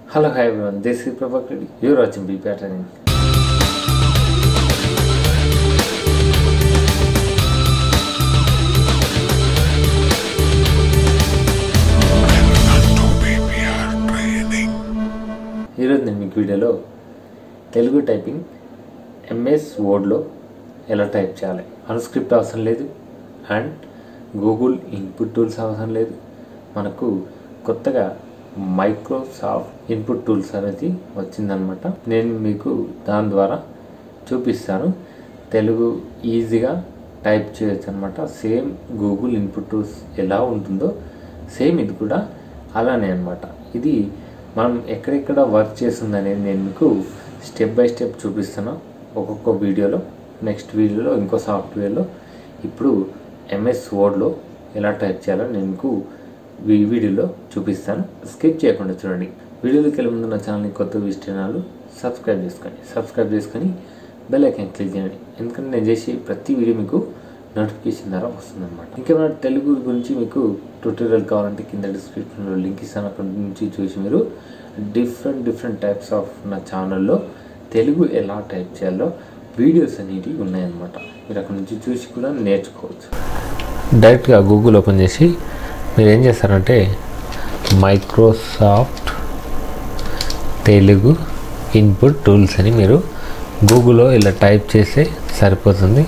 Hello, hi everyone. This is Prabhakar. You're watching B Patterning. ఈరోజు నేను మీకు వీడియోలో తెలుగు టైపింగ్ ఎంఎస్ వర్డ్లో ఎలా టైప్ చేయాలి అనుస్క్రిప్ట్ అవసరం లేదు అండ్ గూగుల్ ఇన్పుట్ టూల్స్ అవసరం లేదు మనకు కొత్తగా మైక్రోసాఫ్ట్ ఇన్పుట్ టూల్స్ అనేది వచ్చిందనమాట నేను మీకు దాని ద్వారా చూపిస్తాను తెలుగు ఈజీగా టైప్ చేయొచ్చు అనమాట సేమ్ గూగుల్ ఇన్పుట్ టూల్స్ ఎలా ఉంటుందో సేమ్ ఇది కూడా అలానే అనమాట ఇది మనం ఎక్కడెక్కడ వర్క్ చేస్తుంది అనేది నేను మీకు స్టెప్ బై స్టెప్ చూపిస్తాను ఒక్కొక్క వీడియోలో నెక్స్ట్ వీడియోలో ఇంకో సాఫ్ట్వేర్లో ఇప్పుడు ఎంఎస్ వర్డ్లో ఎలా టైప్ చేయాలో నేను మీకు ఈ వీడియోలో చూపిస్తాను స్కిప్ చేయకుండా చూడండి వీడియోలోకి వెళ్ళే ముందు నా ఛానల్ని కొత్త విషయాలు సబ్స్క్రైబ్ చేసుకోండి సబ్స్క్రైబ్ చేసుకొని బెల్ ఐకాన్ క్లిక్ చేయండి ఎందుకంటే నేను చేసే ప్రతి వీడియో మీకు నోటిఫికేషన్ ద్వారా వస్తుందన్నమాట ఇంకేమైనా తెలుగు గురించి మీకు ట్యూటోరియల్ కావాలంటే కింద డిస్క్రిప్షన్లో లింక్ ఇస్తాను అక్కడ నుంచి చూసి మీరు డిఫరెంట్ డిఫరెంట్ టైప్స్ ఆఫ్ నా ఛానల్లో తెలుగు ఎలా టైప్ చేయాలో వీడియోస్ అనేవి ఉన్నాయన్నమాట మీరు అక్కడ నుంచి చూసి కూడా నేర్చుకోవచ్చు డైరెక్ట్గా గూగుల్ ఓపెన్ చేసి మీరు ఏం చేస్తారంటే మైక్రోసాఫ్ట్ తెలుగు ఇన్పుట్ టూల్స్ అని మీరు గూగుల్లో ఇలా టైప్ చేస్తే సరిపోతుంది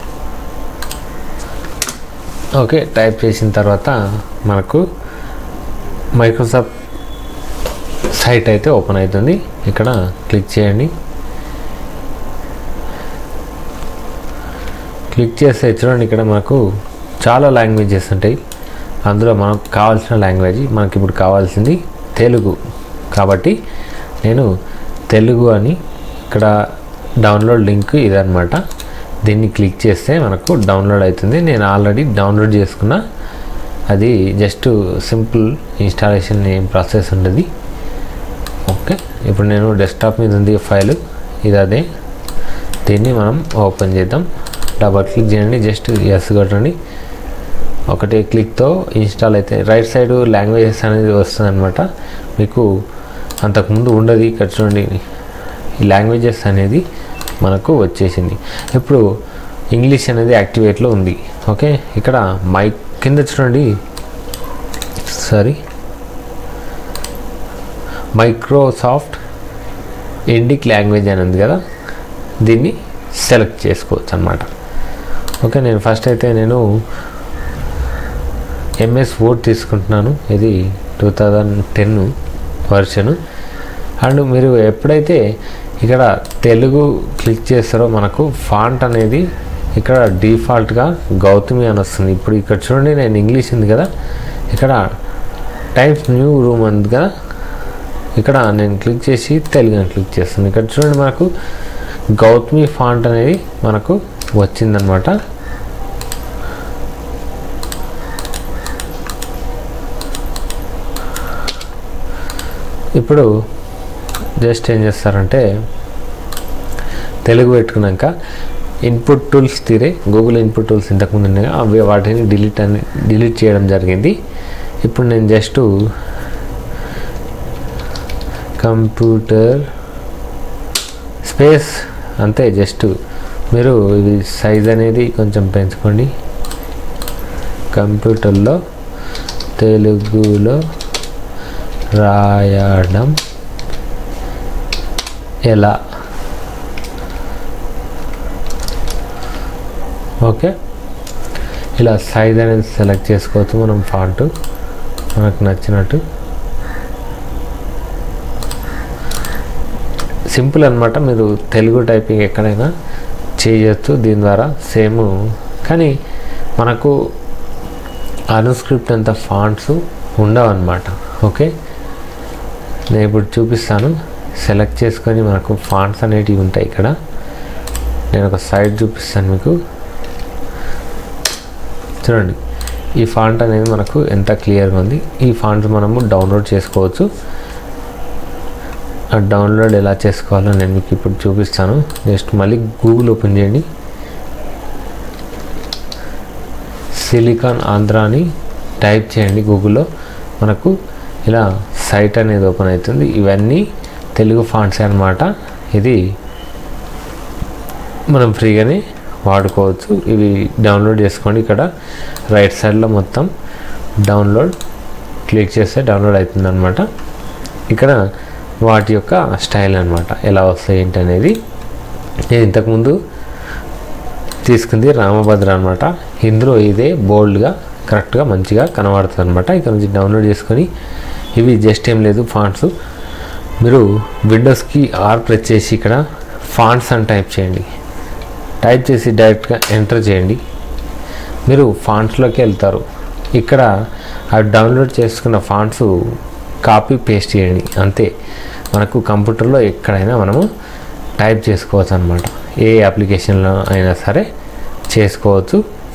ఓకే టైప్ చేసిన తర్వాత మనకు మైక్రోసాఫ్ట్ సైట్ అయితే ఓపెన్ అవుతుంది ఇక్కడ క్లిక్ చేయండి క్లిక్ చేస్తే చూడండి ఇక్కడ మనకు చాలా లాంగ్వేజెస్ ఉంటాయి అందులో మనకు కావాల్సిన లాంగ్వేజ్ మనకి ఇప్పుడు కావాల్సింది తెలుగు కాబట్టి నేను తెలుగు అని ఇక్కడ డౌన్లోడ్ లింక్ ఇదనమాట దీన్ని క్లిక్ చేస్తే మనకు డౌన్లోడ్ అవుతుంది నేను ఆల్రెడీ డౌన్లోడ్ చేసుకున్న అది జస్ట్ సింపుల్ ఇన్స్టాలేషన్ ఏం ప్రాసెస్ ఉండదు ఓకే ఇప్పుడు నేను డెస్క్టాప్ మీద ఉంది ఫైల్ ఇది అదే దీన్ని మనం ఓపెన్ చేద్దాం డబల్ క్లిక్ చేయండి జస్ట్ ఎస్ కొట్టండి ఒకటే క్లిక్తో ఇన్స్టాల్ అయితే రైట్ సైడ్ లాంగ్వేజెస్ అనేది వస్తుంది అనమాట మీకు అంతకుముందు ఉండదు ఇక్కడ చూడండి ఈ లాంగ్వేజెస్ అనేది మనకు వచ్చేసింది ఇప్పుడు ఇంగ్లీష్ అనేది యాక్టివేట్లో ఉంది ఓకే ఇక్కడ మైక్ కింద చూడండి సారీ మైక్రోసాఫ్ట్ ఇండిక్ లాంగ్వేజ్ అని ఉంది కదా దీన్ని సెలెక్ట్ చేసుకోవచ్చు అనమాట ఓకే నేను ఫస్ట్ అయితే నేను ఎంఎస్ వర్డ్ తీసుకుంటున్నాను ఇది two thousand ten version and మీరు ఎప్పుడైతే ఇక్కడ తెలుగు క్లిక్ చేస్తారో మనకు ఫాంట్ అనేది ఇక్కడ డిఫాల్ట్గా గౌతమి అని వస్తుంది ఇప్పుడు ఇక్కడ చూడండి నేను ఇంగ్లీష్ ఉంది కదా ఇక్కడ టైమ్స్ న్యూ రూమ్ ఉంది కదా ఇక్కడ నేను క్లిక్ చేసి తెలుగు అని క్లిక్ చేస్తాను ఇక్కడ చూడండి మనకు గౌతమి ఫాంట్ అనేది మనకు వచ్చిందనమాట ఇప్పుడు జస్ట్ ఏం చేస్తారంటే తెలుగు పెట్టుకున్నాక ఇన్పుట్ టూల్స్ తీరే గూగుల్ ఇన్పుట్ టూల్స్ ఇంతకుముందు ఉన్నాయి అవి వాటిని డిలీట్ అని డిలీట్ చేయడం జరిగింది ఇప్పుడు నేను జస్ట్ కంప్యూటర్ స్పేస్ అంతే జస్ట్ మీరు ఇది సైజ్ అనేది కొంచెం పెంచుకోండి కంప్యూటర్లో తెలుగులో రాయడం ఎలా ఓకే ఇలా సైజ్ అనేది సెలెక్ట్ చేసుకోవచ్చు మనం ఫాంట్ మనకు నచ్చినట్టు సింపుల్ అనమాట మీరు తెలుగు టైపింగ్ ఎక్కడైనా చేయొచ్చు దీని ద్వారా సేమ్ కానీ మనకు అనుస్క్రిప్ట్ అంత ఫాంట్స్ ఉండవు అనమాట ఓకే నేను ఇప్పుడు చూపిస్తాను సెలెక్ట్ చేసుకొని మనకు ఫాంట్స్ అనేటివి ఉంటాయి ఇక్కడ నేను ఒక సైడ్ చూపిస్తాను మీకు చూడండి ఈ ఫాంట్ అనేది మనకు ఎంత క్లియర్గా ఉంది ఈ ఫాంట్ మనము డౌన్లోడ్ చేసుకోవచ్చు ఆ డౌన్లోడ్ ఎలా చేసుకోవాలో నేను మీకు ఇప్పుడు చూపిస్తాను జస్ట్ మళ్ళీ గూగుల్ ఓపెన్ చేయండి సిలికాన్ ఆంధ్ర అని టైప్ చేయండి గూగుల్లో మనకు ఇలా సైట్ అనేది ఓపెన్ అవుతుంది ఇవన్నీ తెలుగు ఫాంట్స్ అన్నమాట ఇది మనం ఫ్రీగానే వాడుకోవచ్చు ఇవి డౌన్లోడ్ చేసుకోండి ఇక్కడ రైట్ సైడ్లో మొత్తం డౌన్లోడ్ క్లిక్ చేస్తే డౌన్లోడ్ అవుతుంది అనమాట ఇక్కడ వాటి యొక్క స్టైల్ అనమాట ఎలా వస్తాయి ఏంటి అనేది నేను ఇంతకుముందు తీసుకుంది రామభద్ర అనమాట ఇందులో ఇదే బోల్డ్గా కరెక్ట్గా మంచిగా కనబడుతుంది అనమాట ఇక్కడ నుంచి డౌన్లోడ్ చేసుకొని ఇవి జస్ట్ ఏం లేదు ఫాంట్స్ మీరు విండోస్కి ఆర్ ప్రెస్ చేసి ఇక్కడ ఫాంట్స్ అని టైప్ చేయండి టైప్ చేసి డైరెక్ట్గా ఎంటర్ చేయండి మీరు ఫాంట్స్లోకి వెళ్తారు ఇక్కడ అవి డౌన్లోడ్ చేసుకున్న ఫాంట్స్ కాపీ పేస్ట్ చేయండి అంతే మనకు కంప్యూటర్లో ఎక్కడైనా మనము టైప్ చేసుకోవచ్చు అనమాట ఏ అప్లికేషన్లో అయినా సరే చేసుకోవచ్చు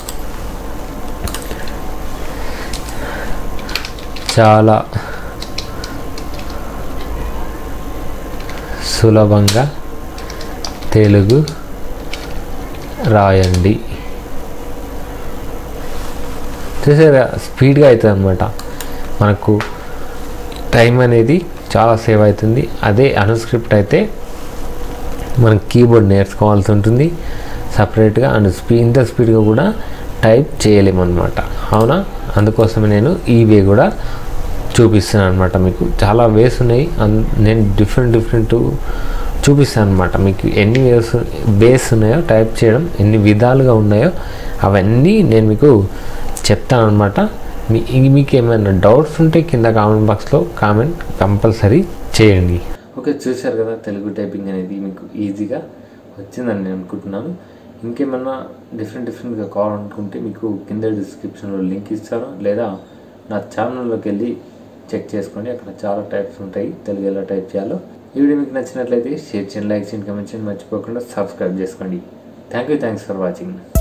చాలా సులభంగా తెలుగు రాయండి చూసారా స్పీడ్గా అవుతుంది అనమాట మనకు టైం అనేది చాలా సేవ్ అవుతుంది అదే అనుస్క్రిప్ట్ అయితే మనం కీబోర్డ్ నేర్చుకోవాల్సి ఉంటుంది సపరేట్గా అండ్ స్పీ ఇంత స్పీడ్గా కూడా టైప్ చేయలేము అనమాట అవునా అందుకోసమే నేను ఈ వే కూడా చూపిస్తున్నాను అనమాట మీకు చాలా వేస్ ఉన్నాయి అన్- నేను డిఫరెంట్ డిఫరెంట్ చూపిస్తాను అనమాట మీకు ఎన్ని వేస్ వేస్ ఉన్నాయో టైప్ చేయడం ఎన్ని విధాలుగా ఉన్నాయో అవన్నీ నేను మీకు చెప్తాను అనమాట మీ ఇ- మీకు ఏమైనా డౌట్స్ ఉంటే కింద కామెంట్ బాక్స్లో కామెంట్ కంపల్సరీ చేయండి ఓకే చూశారు కదా తెలుగు టైపింగ్ అనేది మీకు ఈజీగా వచ్చిందని నేను అనుకుంటున్నాను ఇంకేమన్నా డిఫరెంట్ డిఫరెంట్గా కావాలనుకుంటే మీకు కింద డిస్క్రిప్షన్లో లింక్ ఇస్తాను లేదా నా ఛానల్లోకి వెళ్ళి చెక్ చేసుకోండి అక్కడ చాలా టైప్స్ ఉంటాయి తెలుగు ఎలా టైప్ చేయాలో ఈ వీడియో మీకు నచ్చినట్లయితే షేర్ చేయండి లైక్ చేయండి కమెంట్ చేయండి మర్చిపోకుండా సబ్స్క్రైబ్ చేసుకోండి thank you thanks for watching